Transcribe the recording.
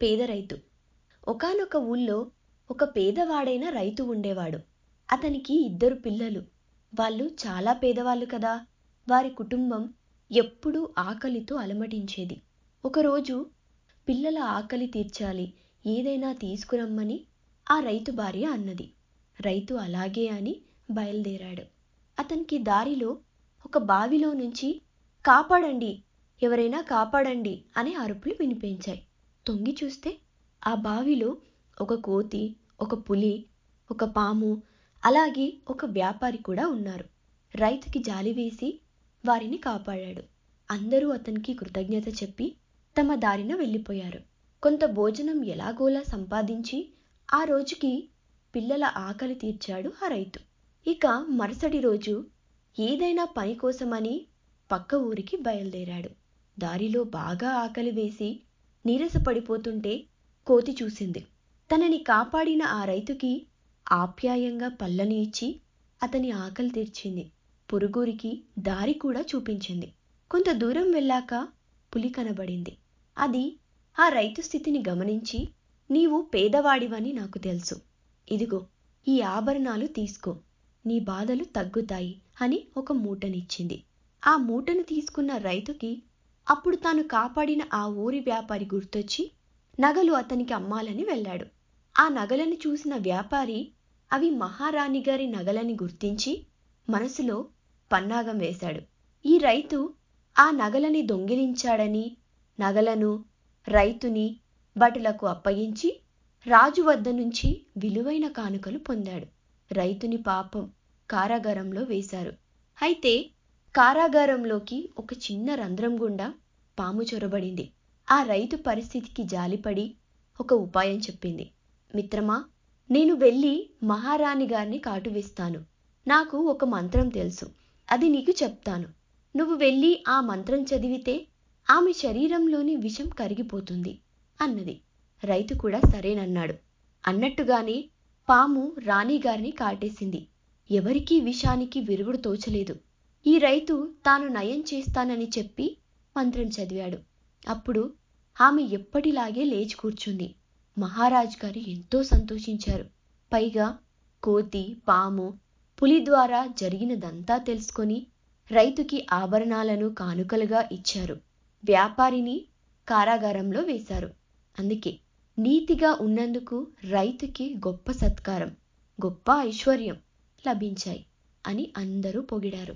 పేద రైతు ఒకానొక ఊళ్ళో ఒక పేదవాడైన రైతు ఉండేవాడు అతనికి ఇద్దరు పిల్లలు వాళ్ళు చాలా పేదవాళ్ళు కదా వారి కుటుంబం ఎప్పుడూ ఆకలితో అలమటించేది ఒకరోజు పిల్లల ఆకలి తీర్చాలి ఏదైనా తీసుకురమ్మని ఆ రైతు భార్య అన్నది రైతు అలాగే అని బయలుదేరాడు అతనికి దారిలో ఒక బావిలో నుంచి కాపాడండి ఎవరైనా కాపాడండి అనే అరుపులు వినిపించాయి తొంగి చూస్తే ఆ బావిలో ఒక కోతి ఒక పులి ఒక పాము అలాగే ఒక వ్యాపారి కూడా ఉన్నారు రైతుకి జాలి వేసి వారిని కాపాడాడు అందరూ అతనికి కృతజ్ఞత చెప్పి తమ దారిన వెళ్ళిపోయారు కొంత భోజనం ఎలాగోలా సంపాదించి ఆ రోజుకి పిల్లల ఆకలి తీర్చాడు ఆ రైతు ఇక మరుసటి రోజు ఏదైనా పని కోసమని పక్క ఊరికి బయలుదేరాడు దారిలో బాగా ఆకలి వేసి నీరసపడిపోతుంటే కోతి చూసింది తనని కాపాడిన ఆ రైతుకి ఆప్యాయంగా పళ్ళని ఇచ్చి అతని ఆకలి తీర్చింది పొరుగురికి దారి కూడా చూపించింది కొంత దూరం వెళ్ళాక పులి కనబడింది అది ఆ రైతు స్థితిని గమనించి నీవు పేదవాడివని నాకు తెలుసు ఇదిగో ఈ ఆభరణాలు తీసుకో నీ బాధలు తగ్గుతాయి అని ఒక మూటనిచ్చింది ఆ మూటను తీసుకున్న రైతుకి అప్పుడు తాను కాపాడిన ఆ ఊరి వ్యాపారి గుర్తొచ్చి నగలు అతనికి అమ్మాలని వెళ్ళాడు ఆ నగలను చూసిన వ్యాపారి అవి మహారాణి గారి నగలని గుర్తించి మనసులో పన్నాగం వేశాడు ఈ రైతు ఆ నగలని దొంగిలించాడని నగలను రైతుని భటులకు అప్పగించి రాజు వద్ద నుంచి విలువైన కానుకలు పొందాడు రైతుని పాపం కారాగారంలో వేశారు అయితే కారాగారంలోకి ఒక చిన్న రంధ్రం గుండా పాము చొరబడింది ఆ రైతు పరిస్థితికి జాలిపడి ఒక ఉపాయం చెప్పింది మిత్రమా నేను వెళ్ళి మహారాణి గారిని కాటువేస్తాను నాకు ఒక మంత్రం తెలుసు అది నీకు చెప్తాను నువ్వు వెళ్ళి ఆ మంత్రం చదివితే ఆమె శరీరంలోని విషం కరిగిపోతుంది అన్నది రైతు కూడా సరేనన్నాడు అన్నట్టుగానే పాము రాణిగారిని కాటేసింది ఎవరికీ విషానికి విరుగుడు తోచలేదు ఈ రైతు తాను నయం చేస్తానని చెప్పి మంత్రం చదివాడు అప్పుడు ఆమె ఎప్పటిలాగే లేచి కూర్చుంది మహారాజ్ గారు ఎంతో సంతోషించారు పైగా కోతి పాము పులి ద్వారా జరిగినదంతా తెలుసుకొని రైతుకి ఆభరణాలను కానుకలుగా ఇచ్చారు వ్యాపారిని కారాగారంలో వేశారు అందుకే నీతిగా ఉన్నందుకు రైతుకి గొప్ప సత్కారం గొప్ప ఐశ్వర్యం లభించాయి అని అందరూ పొగిడారు